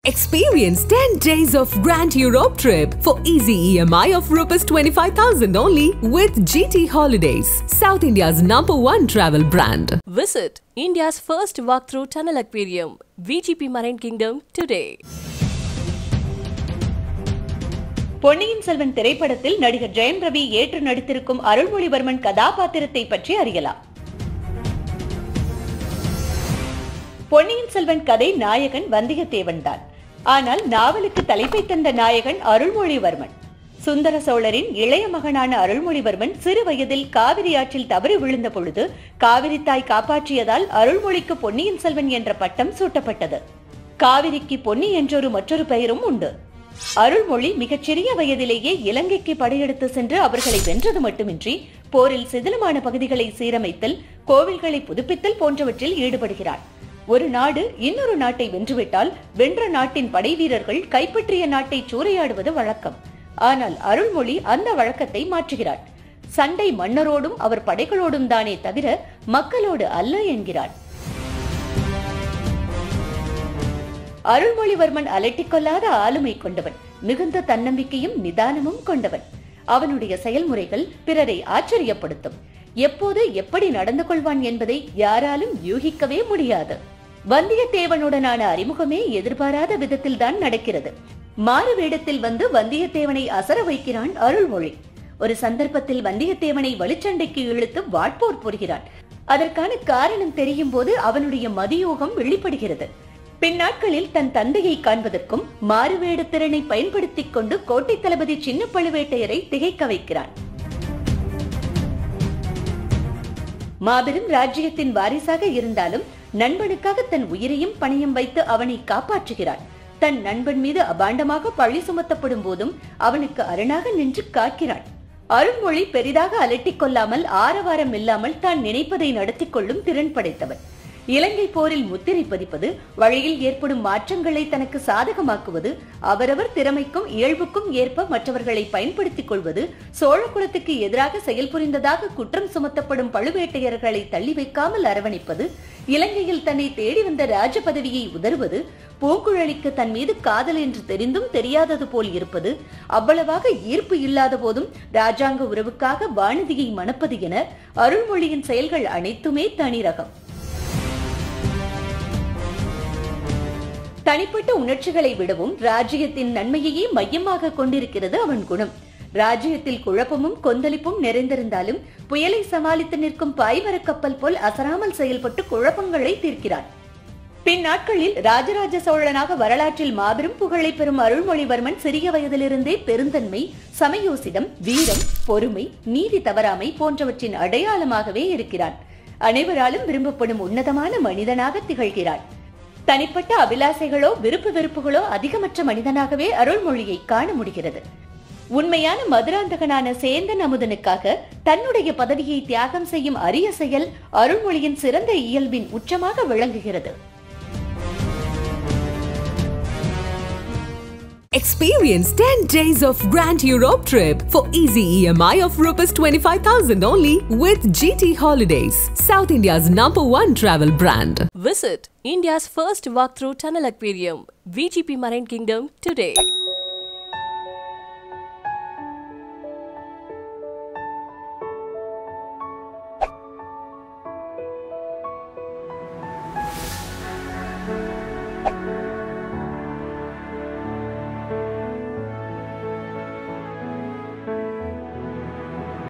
Experience 10 days of Grand Europe trip for easy EMI of Rs 25,000 only with GT Holidays, South India's number one travel brand. Visit India's first walkthrough tunnel aquarium, VGP Marine Kingdom, today. பொன்னியின் செல்வன் திரைப்படத்தில் நடிகர் ஜெயம் ரவி ஏற்று நடித்திருக்கும் அருள்மொழிவர்மன் கதாபாத்திரத்தை பற்றி அறியலாம் பொன்னியின் செல்வன் கதை நாயகன் வந்தியத்தேவன் தான் ஆனால் நாவலுக்கு தலைப்பை தந்த நாயகன் அருள்மொழிவர்மன் சுந்தர சோழரின் இளைய மகனான அருள்மொழிவர்மன் சிறு வயதில் காவிரி ஆற்றில் தவறி விழுந்த பொழுது காவிரி தாய் காப்பாற்றியதால் அருள்மொழிக்கு பொன்னியின் செல்வன் என்ற பட்டம் சூட்டப்பட்டது காவிரிக்கு பொன்னி என்றொரு மற்றொரு பெயரும் உண்டு அருள்மொழி மிகச்சிறிய வயதிலேயே இலங்கைக்கு படையெடுத்து சென்று அவர்களை வென்றது மட்டுமின்றி போரில் சிதிலமான பகுதிகளை சீரமைத்தல் கோவில்களை புதுப்பித்தல் போன்றவற்றில் ஈடுபடுகிறார் ஒரு நாடு இன்னொரு நாட்டை வென்றுவிட்டால் வென்ற நாட்டின் படை வீரர்கள் கைப்பற்றிய நாட்டை சூறையாடுவது வழக்கம் ஆனால் அருள்மொழி அந்த வழக்கத்தை மாற்றுகிறார் சண்டை மன்னரோடும் அவர் படைகளோடும் தானே தவிர மக்களோடு அல்ல என்கிறார் அருள்மொழிவர்மன் அலட்டிக்கொள்ளாத ஆளுமை கொண்டவன் மிகுந்த தன்னம்பிக்கையும் நிதானமும் கொண்டவன் அவனுடைய செயல்முறைகள் பிறரை ஆச்சரியப்படுத்தும் எப்போது எப்படி நடந்து கொள்வான் என்பதை யாராலும் யூகிக்கவே முடியாது வந்தியத்தேவனுடனான அறிமுகமே எதிர்பாராத விதத்தில் தான் நடக்கிறது மாறு வேடத்தில் வந்து வந்தியத்தேவனை அசர வைக்கிறான் அருள்மொழி ஒரு சந்தர்ப்பத்தில் வந்தியத்தேவனை வலுச்சண்டைக்கு இழுத்து வாட்போர் புரிகிறான் அதற்கான காரணம் தெரியும் போது அவனுடைய மதியோகம் வெளிப்படுகிறது பின்னாட்களில் தன் தந்தையை காண்பதற்கும் மாறுவேட திறனை பயன்படுத்திக் கொண்டு கோட்டை தளபதி சின்ன பழுவேட்டையரை திகைக்க வைக்கிறான் மாபெரும் ராஜ்யத்தின் வாரிசாக இருந்தாலும் நண்பனுக்காக தன் உயிரையும் பணியம் வைத்து அவனை காப்பாற்றுகிறான் தன் நண்பன் மீது அபாண்டமாக பழி சுமத்தப்படும் போதும் அவனுக்கு அரணாக நின்று காக்கிறான் அருண்மொழி பெரிதாக அலட்டிக் கொள்ளாமல் ஆரவாரம் இல்லாமல் தான் நினைப்பதை நடத்திக் கொள்ளும் திறன் படைத்தவன் இலங்கை போரில் முத்திரை பதிப்பது வழியில் ஏற்படும் மாற்றங்களை தனக்கு சாதகமாக்குவது அவரவர் திறமைக்கும் இயல்புக்கும் ஏற்ப மற்றவர்களை பயன்படுத்திக் கொள்வது சோழ குலத்துக்கு எதிராக செயல்புரிந்ததாக குற்றம் சுமத்தப்படும் பழுவேட்டையர்களை தள்ளி வைக்காமல் அரவணைப்பது இலங்கையில் தன்னை தேடி வந்த ராஜ பதவியை உதறுவது பூங்குழலிக்கு தன் மீது காதல் என்று தெரிந்தும் தெரியாதது போல் இருப்பது அவ்வளவாக ஈர்ப்பு இல்லாத போதும் ராஜாங்க உறவுக்காக வானதியை மணப்பது என அருள்மொழியின் செயல்கள் அனைத்துமே தனி ரகம் தனிப்பட்ட உணர்ச்சிகளை விடவும் ராஜ்யத்தின் நன்மையையே மையமாக கொண்டிருக்கிறது அவன் குணம் ராஜ்யத்தில் குழப்பமும் கொந்தளிப்பும் நிறைந்திருந்தாலும் புயலை சமாளித்து நிற்கும் பாய்மர கப்பல் போல் அசராமல் செயல்பட்டு குழப்பங்களை தீர்க்கிறான் பின் நாட்களில் ராஜராஜ சோழனாக வரலாற்றில் மாபெரும் புகழை பெறும் அருள்மொழிவர்மன் சிறிய வயதிலிருந்தே பெருந்தன்மை சமயோசிதம் வீரம் பொறுமை நீதி தவறாமை போன்றவற்றின் அடையாளமாகவே இருக்கிறான் அனைவராலும் விரும்பப்படும் உன்னதமான மனிதனாக திகழ்கிறான் தனிப்பட்ட அபிலாசைகளோ விருப்பு வெறுப்புகளோ அதிகமற்ற மனிதனாகவே அருள்மொழியை காண முடிகிறது உண்மையான மதுராந்தகனான சேந்தன் அமுதனுக்காக தன்னுடைய பதவியை தியாகம் செய்யும் அரிய செயல் அருள்மொழியின் சிறந்த இயல்பின் உச்சமாக விளங்குகிறது Experience 10 days of Grand Europe trip for easy EMI of Rs 25,000 only with GT Holidays, South India's number one travel brand. Visit India's first walkthrough tunnel aquarium, VGP Marine Kingdom, today.